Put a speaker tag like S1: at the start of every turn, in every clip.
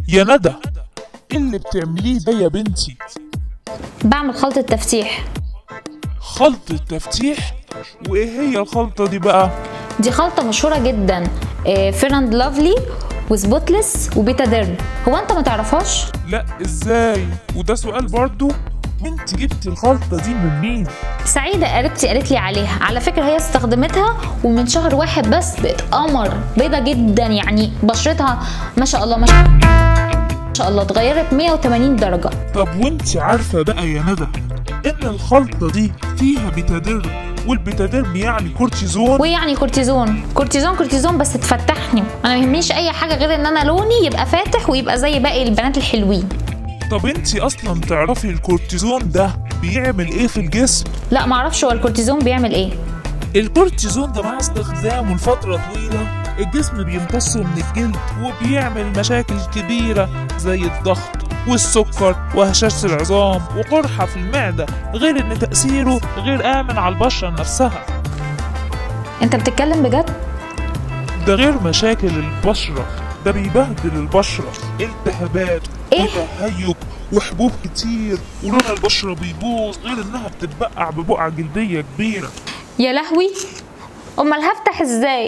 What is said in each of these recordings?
S1: يا ندى ايه اللي بتعمليه ده يا بنتي
S2: بعمل خلطة تفتيح
S1: خلطة تفتيح وايه هي الخلطة دي بقى
S2: دي خلطة مشهورة جدا فيرند لافلي وسبوتلس وبيتا ديرم هو انت ما تعرفهاش
S1: لا ازاي وده سؤال برضو وانت جبتي الخلطة دي من مين
S2: سعيدة قريبتي قالت لي عليها على فكرة هي استخدمتها ومن شهر واحد بس بقت قمر بيضة جدا يعني بشرتها ما شاء الله ما شاء ما شاء الله اتغيرت 180 درجة
S1: طب وانت عارفة بقى يا ندى ان الخلطة دي فيها بيتاديرم والبيتاديرم يعني كورتيزون
S2: وايه يعني كورتيزون كورتيزون كورتيزون بس تفتحني انا ما يهمنيش اي حاجة غير ان انا لوني يبقى فاتح ويبقى زي باقي البنات الحلوين
S1: طب انت اصلا تعرفي الكورتيزون ده بيعمل ايه في الجسم
S2: لا معرفش هو الكورتيزون بيعمل ايه
S1: الكورتيزون ده مع استخدامه لفترة طويلة الجسم بيمتصه من الجلد وبيعمل مشاكل كبيرة زي الضغط والسكر وهشاشة العظام وقرحة في المعدة غير ان تأثيره غير آمن على البشرة نفسها
S2: انت بتتكلم بجد
S1: ده غير مشاكل البشرة ده بيبهدل البشرة التهابات
S2: إيه؟
S1: وتهيج وحبوب كتير ولون البشرة بيبوظ غير انها بتتبقع ببقعة جلدية كبيرة
S2: يا لهوي امال هفتح ازاي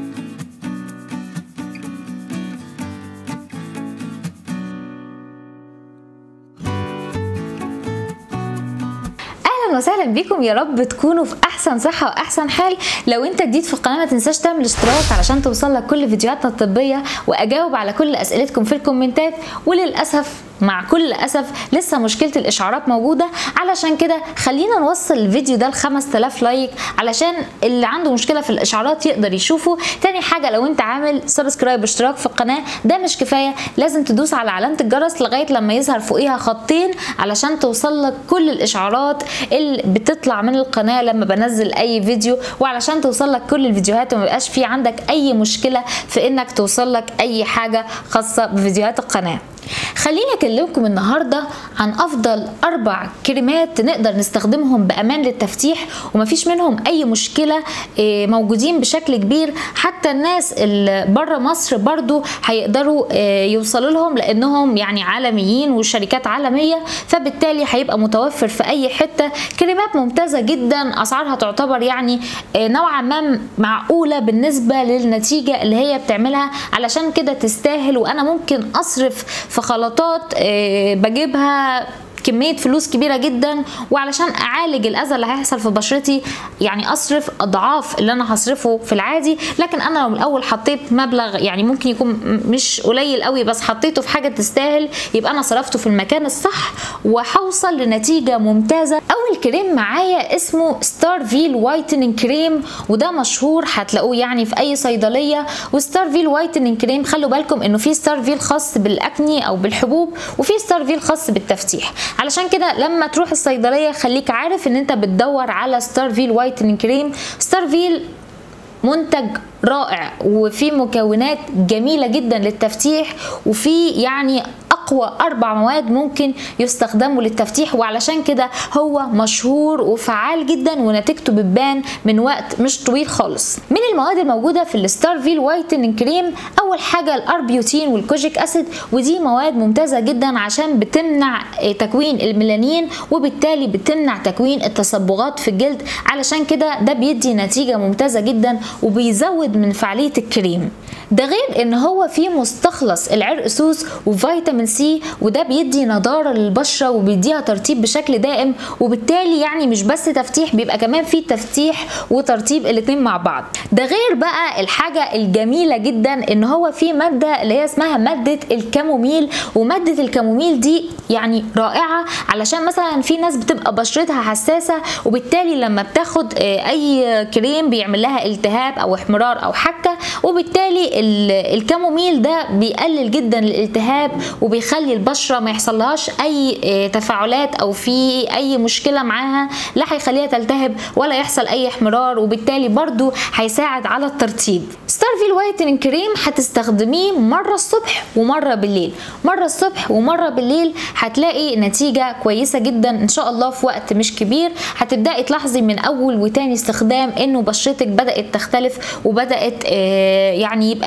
S2: اهلا وسهلا بيكم يا رب تكونوا في احسن صحه واحسن حال لو انت جديد في القناه ما تنساش تعمل اشتراك علشان توصل لك كل فيديوهاتنا الطبيه واجاوب على كل اسئلتكم في الكومنتات وللاسف مع كل اسف لسه مشكله الاشعارات موجوده علشان كده خلينا نوصل الفيديو ده ل 5000 لايك علشان اللي عنده مشكله في الاشعارات يقدر يشوفه تاني حاجه لو انت عامل سبسكرايب اشتراك في القناه ده مش كفايه لازم تدوس على علامه الجرس لغايه لما يظهر فوقيها خطين علشان توصل لك كل الاشعارات اللي بتطلع من القناه لما بنزل اي فيديو وعلشان توصل لك كل الفيديوهات وما يبقاش في عندك اي مشكله في انك توصل لك اي حاجه خاصه بفيديوهات القناه خليني اكلمكم النهارده عن افضل اربع كريمات نقدر نستخدمهم بامان للتفتيح ومفيش منهم اي مشكله إيه، موجودين بشكل كبير حتى الناس اللي بره مصر برضو هيقدروا إيه، يوصلوا لهم لانهم يعني عالميين وشركات عالميه فبالتالي هيبقى متوفر في اي حته كريمات ممتازه جدا اسعارها تعتبر يعني إيه، نوعا ما معقوله بالنسبه للنتيجه اللي هي بتعملها علشان كده تستاهل وانا ممكن اصرف في خلطات آه، بجيبها كمية فلوس كبيرة جدا وعلشان أعالج الأذى اللي هيحصل في بشرتي يعني أصرف أضعاف اللي أنا هصرفه في العادي لكن أنا لو من الأول حطيت مبلغ يعني ممكن يكون م- مش قليل قوي بس حطيته في حاجة تستاهل يبقى أنا صرفته في المكان الصح وهوصل لنتيجة ممتازة أول كريم معايا اسمه ستار فيل وايتنينج كريم وده مشهور هتلاقوه يعني في أي صيدلية وستار فيل وايتنينج كريم خلوا بالكم إنه في ستار فيل خاص بالأكني أو بالحبوب وفي ستار فيل خاص بالتفتيح علشان كده لما تروح الصيدليه خليك عارف ان انت بتدور على ستار فيل وايتنينج كريم ستار فيل منتج رائع وفيه مكونات جميله جدا للتفتيح وفي يعني اقوى اربع مواد ممكن يستخدموا للتفتيح وعلشان كده هو مشهور وفعال جدا ونتيجته بتبان من وقت مش طويل خالص من المواد الموجوده في الستار فيل وايتنينج كريم اول حاجه الاربيوتين والكوجيك اسيد ودي مواد ممتازه جدا عشان بتمنع آه، تكوين الميلانين وبالتالي بتمنع تكوين التصبغات في الجلد علشان كده ده بيدي نتيجه ممتازه جدا وبيزود من فعاليه الكريم ده غير ان هو فيه مستخلص العرق سوس وفيتامين سي وده بيدي نضاره للبشره وبيديها ترطيب بشكل دائم وبالتالي يعني مش بس تفتيح بيبقى كمان فيه تفتيح وترطيب الاتنين مع بعض ده غير بقى الحاجه الجميله جدا ان هو فيه ماده اللي هي اسمها ماده الكاموميل وماده الكاموميل دي يعني رائعه علشان مثلا في ناس بتبقى بشرتها حساسه وبالتالي لما بتاخد آه، اي كريم بيعمل لها التهاب او احمرار او حكه وبالتالي ال- الكاموميل ده بيقلل جدا الالتهاب وبيخلي البشره ما يحصلهاش اي آه، تفاعلات او في اي مشكله معاها لا هيخليها تلتهب ولا يحصل اي احمرار وبالتالي برضو هيساعد على الترطيب ستار فيل وايتنينج كريم هتستخدميه مره الصبح ومره بالليل مره الصبح ومره بالليل هتلاقي نتيجه كويسه جدا ان شاء الله في وقت مش كبير هتبداي تلاحظي من اول وتاني استخدام انه بشرتك بدات تختلف وبدات آه، يعني يبقى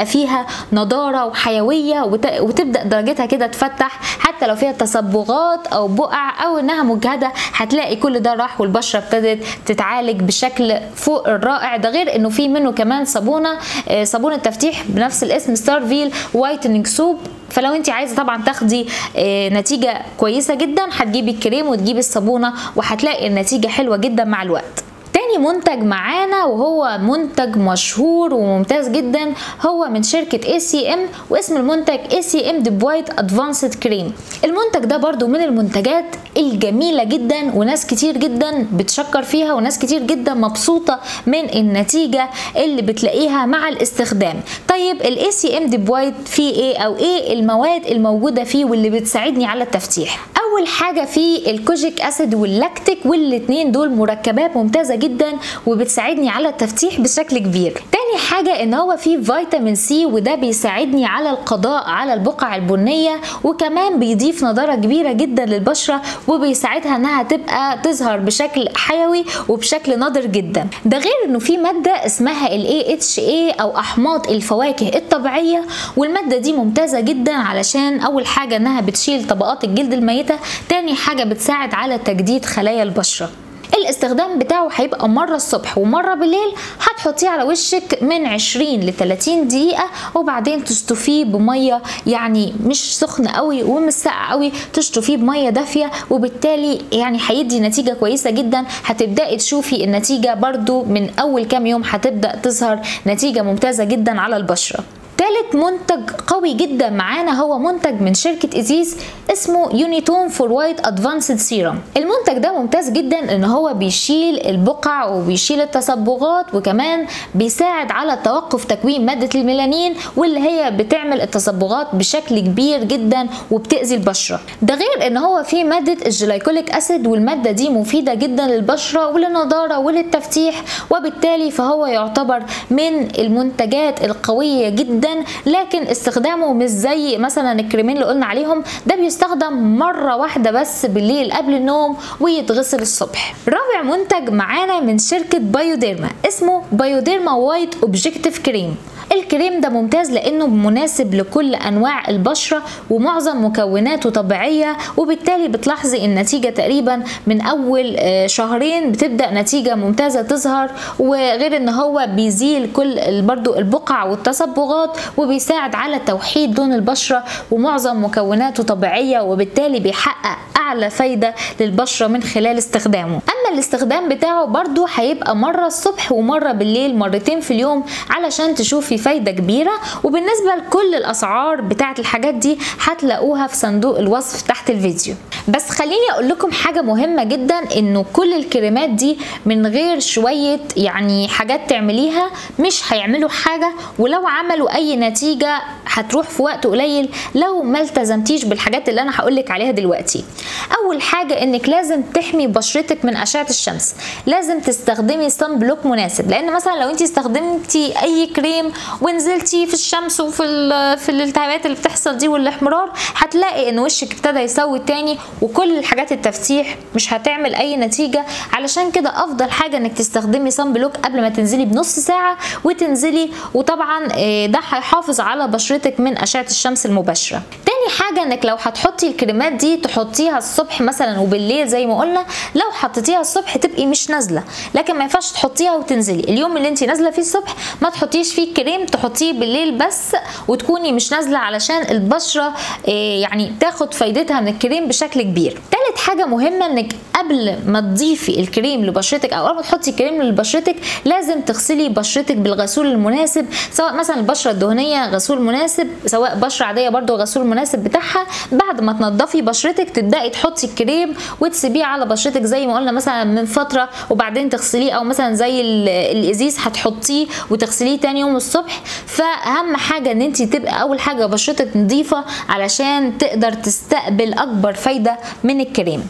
S2: هيبقى فيها نضاره وحيويه وت... وتبدا درجتها كده تفتح حتى لو فيها تصبغات او بقع او انها مجهده هتلاقي كل ده راح والبشره ابتدت تتعالج بشكل فوق الرائع ده غير انه في منه كمان صابونه آه، صابونه تفتيح بنفس الاسم ستارفيل وايتنينج سوب فلو انت عايزه طبعا تاخدي آه، نتيجه كويسه جدا هتجيبي الكريم وتجيبي الصابونه وهتلاقي النتيجه حلوه جدا مع الوقت تاني منتج معانا وهو منتج مشهور وممتاز جدا هو من شركة ACM واسم المنتج ACM The White Advanced Cream المنتج ده برضو من المنتجات الجميلة جدا وناس كتير جدا بتشكر فيها وناس كتير جدا مبسوطة من النتيجة اللي بتلاقيها مع الاستخدام طيب ال ACM The White فيه ايه او ايه المواد الموجودة فيه واللي بتساعدني على التفتيح اول حاجة فيه الكوجيك اسيد واللاكتيك والاتنين دول مركبات ممتازة جدا وبتساعدني على التفتيح بشكل كبير تاني حاجة ان هو فيه فيتامين سي وده بيساعدني على القضاء على البقع البنية وكمان بيضيف نضارة كبيرة جدا للبشرة وبيساعدها انها تبقى تظهر بشكل حيوي وبشكل نادر جدا ده غير انه في مادة اسمها ال AHA او احماض الفواكه الطبيعية والمادة دي ممتازة جدا علشان اول حاجة انها بتشيل طبقات الجلد الميتة تاني حاجة بتساعد على تجديد خلايا البشرة الاستخدام بتاعه هيبقى مره الصبح ومره بالليل هتحطيه على وشك من 20 ل 30 دقيقه وبعدين تشطفيه بميه يعني مش سخنه قوي ومش ساقعه قوي تشطفيه بميه دافيه وبالتالي يعني هيدي نتيجه كويسه جدا هتبداي تشوفي النتيجه برده من اول كام يوم هتبدا تظهر نتيجه ممتازه جدا على البشره تالت منتج قوي جدا معانا هو منتج من شركة إزيز اسمه يونيتون فور وايت ادفانسد سيرم المنتج ده ممتاز جدا ان هو بيشيل البقع وبيشيل التصبغات وكمان بيساعد على توقف تكوين مادة الميلانين واللي هي بتعمل التصبغات بشكل كبير جدا وبتأذي البشرة ده غير ان هو فيه مادة الجلايكوليك اسيد والمادة دي مفيدة جدا للبشرة وللنضارة وللتفتيح وبالتالي فهو يعتبر من المنتجات القوية جدا لكن استخدامه مش زي مثلا الكريمين اللي قلنا عليهم ده بيستخدم مرة واحدة بس بالليل قبل النوم ويتغسل الصبح رابع منتج معانا من شركة بايوديرما اسمه بايوديرما وايت اوبجكتيف كريم الكريم ده ممتاز لانه مناسب لكل انواع البشره ومعظم مكوناته طبيعيه وبالتالي بتلاحظي النتيجه تقريبا من اول آه، شهرين بتبدا نتيجه ممتازه تظهر وغير ان هو بيزيل كل برضو البقع والتصبغات وبيساعد على توحيد لون البشره ومعظم مكوناته طبيعيه وبالتالي بيحقق اعلى فايده للبشره من خلال استخدامه اما الاستخدام بتاعه برضو هيبقى مره الصبح ومره بالليل مرتين في اليوم علشان تشوفي فايده كبيره وبالنسبه لكل الاسعار بتاعه الحاجات دي هتلاقوها في صندوق الوصف تحت الفيديو بس خليني اقول لكم حاجه مهمه جدا انه كل الكريمات دي من غير شويه يعني حاجات تعمليها مش هيعملوا حاجه ولو عملوا اي نتيجه هتروح في وقت قليل لو ما التزمتيش بالحاجات اللي انا هقولك عليها دلوقتي اول حاجه انك لازم تحمي بشرتك من اشعه الشمس لازم تستخدمي صن بلوك مناسب لان مثلا لو انت استخدمتي اي كريم ونزلتي في الشمس وفي ال- في الالتهابات اللي بتحصل دي والاحمرار هتلاقي ان وشك ابتدى يسود تاني وكل الحاجات التفتيح مش هتعمل اي نتيجه علشان كده افضل حاجه انك تستخدمي صن بلوك قبل ما تنزلي بنص ساعه وتنزلي وطبعا آه، ده هيحافظ على بشرتك من اشعه الشمس المباشره تاني حاجه انك لو هتحطي الكريمات دي تحطيها الصبح مثلا وبالليل زي ما قلنا لو حطيتيها الصبح تبقي مش نازله لكن ما ينفعش تحطيها وتنزلي اليوم اللي انت نازله فيه الصبح ما تحطيش فيه كريم تحطيه بالليل بس وتكوني مش نازله علشان البشره آه، يعني تاخد فايدتها من الكريم بشكل كبير تالت حاجه مهمه انك قبل ما تضيفي الكريم لبشرتك او قبل ما تحطي الكريم لبشرتك لازم تغسلي بشرتك بالغسول المناسب سواء مثلا البشره الدهنيه غسول مناسب سواء بشره عاديه برضو غسول مناسب بتاعها بعد ما تنضفي بشرتك تبداي تحطي الكريم وتسيبيه على بشرتك زي ما قلنا مثلا من فتره وبعدين تغسليه او مثلا زي ال- الازيز هتحطيه وتغسليه تاني يوم الصبح فاهم حاجه ان انت تبقى اول حاجه بشرتك نظيفه علشان تقدر تستقبل اكبر فايده من الكريم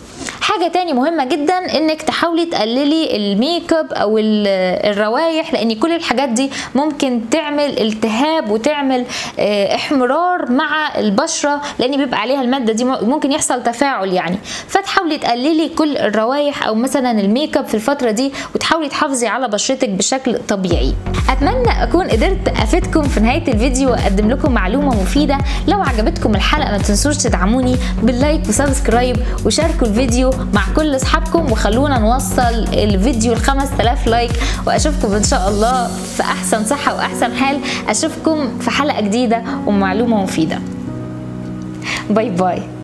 S2: حاجه تاني مهمه جدا انك تحاولي تقللي الميك اب او الروايح لان كل الحاجات دي ممكن تعمل التهاب وتعمل احمرار مع البشره لان بيبقى عليها الماده دي ممكن يحصل تفاعل يعني فتحاولي تقللي كل الروايح او مثلا الميك اب في الفتره دي وتحاولي تحافظي على بشرتك بشكل طبيعي اتمنى اكون قدرت افيدكم في نهايه الفيديو واقدم لكم معلومه مفيده لو عجبتكم الحلقه ما تنسوش تدعموني باللايك وسبسكرايب وشاركوا الفيديو مع كل اصحابكم وخلونا نوصل الفيديو ل 5000 لايك واشوفكم ان شاء الله في احسن صحه واحسن حال اشوفكم في حلقه جديده ومعلومه مفيده باي باي